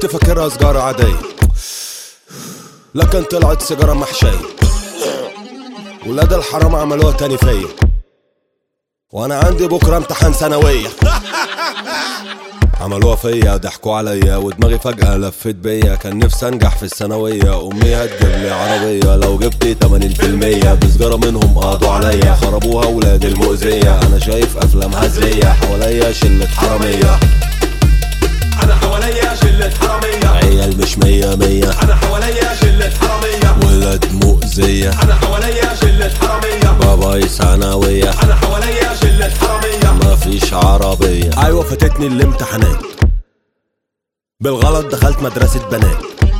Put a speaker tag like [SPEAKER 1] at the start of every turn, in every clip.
[SPEAKER 1] كنت فاكرها سجارة عادية لكن طلعت سيجارة محشية ولاد الحرام عملوها تاني فيا وانا عندي بكرة امتحان ثانوية عملوها فيا ضحكوا عليا ودماغي فجأة لفت بيا كان نفسي انجح في الثانوية امي هتجيب لي عربية لو جبت 80% بسجارة منهم قضوا عليا خربوها ولاد المؤذية انا شايف افلام هزلية حواليا شلة حرامية
[SPEAKER 2] انا حواليا شلة حرامية
[SPEAKER 1] عيال مش مية مية
[SPEAKER 2] انا حواليا شلة حرامية
[SPEAKER 1] ولاد مؤذية
[SPEAKER 2] انا حواليا شلة حرامية
[SPEAKER 1] باباي ثانوية
[SPEAKER 2] انا حواليا شلة حرامية
[SPEAKER 1] مفيش عربية أيوة فاتتني الامتحانات بالغلط دخلت مدرسة بنات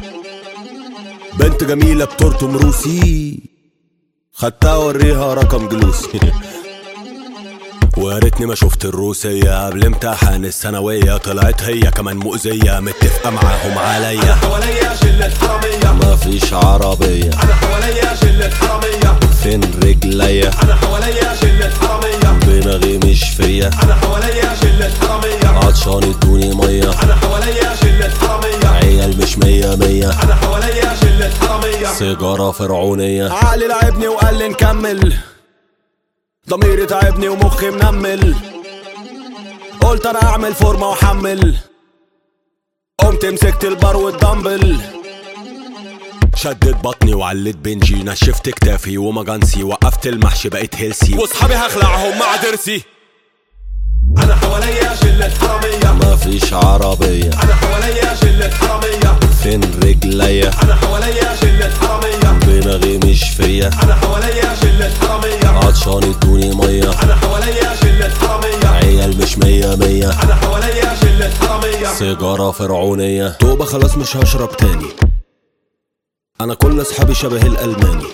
[SPEAKER 1] بنت جميلة بترتم روسي خدتها اوريها رقم جلوسي ويا ريتني ما شفت الروسية قبل امتحان الثانوية طلعت هي كمان مؤذية متفقة معاهم عليا
[SPEAKER 2] حواليا شلة حرامية
[SPEAKER 1] مفيش عربية
[SPEAKER 2] انا حواليا شلة حرامية
[SPEAKER 1] فين رجليا
[SPEAKER 2] انا حواليا شلة حرامية
[SPEAKER 1] دماغي مش فيا
[SPEAKER 2] انا حواليا شلة حرامية
[SPEAKER 1] عطشان ادوني مية
[SPEAKER 2] انا حواليا شلة حرامية
[SPEAKER 1] عيال مش مية مية
[SPEAKER 2] انا حواليا شلة حرامية
[SPEAKER 1] سيجارة فرعونية عقلي لعبني وقال لي نكمل ضميري تعبني ومخي منمل قلت انا اعمل فورمة واحمل قمت مسكت البار والدمبل شدت بطني وعلت بنجي نشفت كتافي ومجانسي وقفت المحشي بقيت هيلسي واصحابي هخلعهم مع ضرسي
[SPEAKER 2] انا حواليا شلة حرامية
[SPEAKER 1] مفيش عربية
[SPEAKER 2] انا حواليا شلة حرامية
[SPEAKER 1] فين رجليا
[SPEAKER 2] انا حواليا شلة حرامية
[SPEAKER 1] دماغي مش فيا
[SPEAKER 2] انا حواليا شلة حرامية
[SPEAKER 1] عطشان ادوني مية
[SPEAKER 2] انا حواليا شلة حرامية
[SPEAKER 1] عيال مش مية مية
[SPEAKER 2] انا حواليا شلة حرامية
[SPEAKER 1] سيجارة فرعونية توبة خلاص مش هشرب تاني أنا كل أصحابي شبه الألماني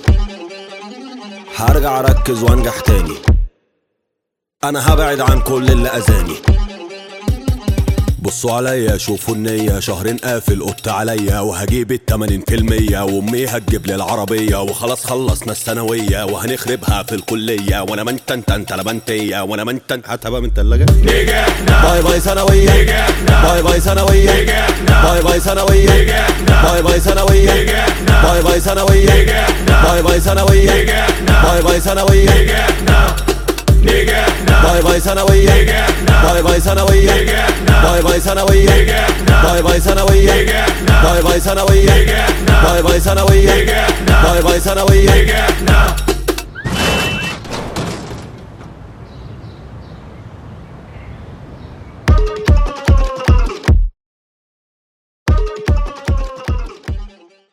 [SPEAKER 1] هرجع أركز وأنجح تاني أنا هبعد عن كل اللي أذاني بصوا عليا شوفوا النية شهرين قافل قط عليا وهجيب التمانين في المية وامي هتجيب لي العربية وخلاص خلصنا الثانوية وهنخربها في الكلية وانا من تن تن تلبنتية وانا من تن هتبقى من تلاجة
[SPEAKER 2] نجحنا
[SPEAKER 1] باي باي ثانوية
[SPEAKER 2] نجحنا
[SPEAKER 1] باي باي ثانوية
[SPEAKER 2] نجحنا
[SPEAKER 1] باي باي ثانوية
[SPEAKER 2] نجحنا
[SPEAKER 1] باي باي ثانوية
[SPEAKER 2] نجحنا
[SPEAKER 1] باي باي ثانوية
[SPEAKER 2] نجحنا
[SPEAKER 1] باي باي ثانوية
[SPEAKER 2] نجحنا
[SPEAKER 1] باي باي ثانوية
[SPEAKER 2] نجحنا نجحنا
[SPEAKER 1] باي باي ثانوية
[SPEAKER 2] نجحنا
[SPEAKER 1] باي باي ثانوية
[SPEAKER 2] نجحنا
[SPEAKER 1] باي باي ثانوية
[SPEAKER 2] نجحنا
[SPEAKER 1] باي باي ثانوية
[SPEAKER 2] نجحنا
[SPEAKER 1] باي باي ثانوية
[SPEAKER 2] نجحنا
[SPEAKER 1] باي باي ثانوية
[SPEAKER 2] نجحنا
[SPEAKER 1] باي باي ثانوية
[SPEAKER 2] نجحنا